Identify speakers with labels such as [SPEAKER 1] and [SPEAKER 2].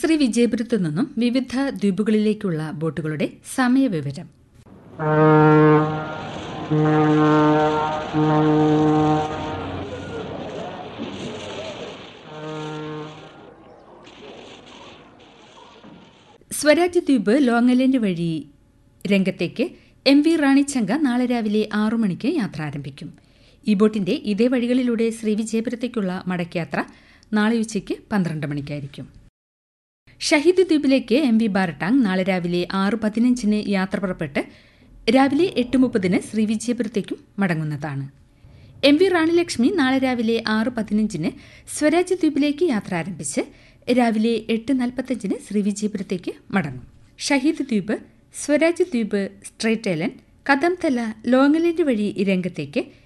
[SPEAKER 1] ശ്രീ വിജയപുരത്തു നിന്നും വിവിധ ദ്വീപുകളിലേക്കുള്ള ബോട്ടുകളുടെ സമയവിവരം സ്വരാജ് ദ്വീപ് ലോങ്ങലൻഡ് വഴി രംഗത്തേക്ക് എം വി റാണിച്ചങ്ക നാളെ രാവിലെ ആറു മണിക്ക് യാത്ര ആരംഭിക്കും ഈ ബോട്ടിന്റെ ഇതേ വഴികളിലൂടെ ശ്രീവിജയപുരത്തേക്കുള്ള മടക്കയാത്ര നാളെ ഉച്ചയ്ക്ക് പന്ത്രണ്ട് മണിക്കായിരിക്കും ഷഹീദ് ദ്വീപിലേക്ക് എം വി ബാരട്ടാങ് നാളെ രാവിലെ ആറ് പതിനഞ്ചിന് യാത്ര പുറപ്പെട്ട് രാവിലെ എട്ട് മുപ്പതിന് ശ്രീവിജയപുരത്തേക്കും മടങ്ങുന്നതാണ് എം വി റാണി ലക്ഷ്മി നാളെ രാവിലെ ആറ് പതിനഞ്ചിന് സ്വരാജ് ദ്വീപിലേക്ക് യാത്ര ആരംഭിച്ച് രാവിലെ എട്ട് നാൽപ്പത്തഞ്ചിന് ശ്രീവിജയപുരത്തേക്ക് മടങ്ങും ഷഹീദ് ദ്വീപ് സ്വരാജ് ദ്വീപ് സ്ട്രൈറ്റ് ഐലൻഡ് കദംതല ലോങ്ങലൻഡ് വഴി രംഗത്തേക്ക്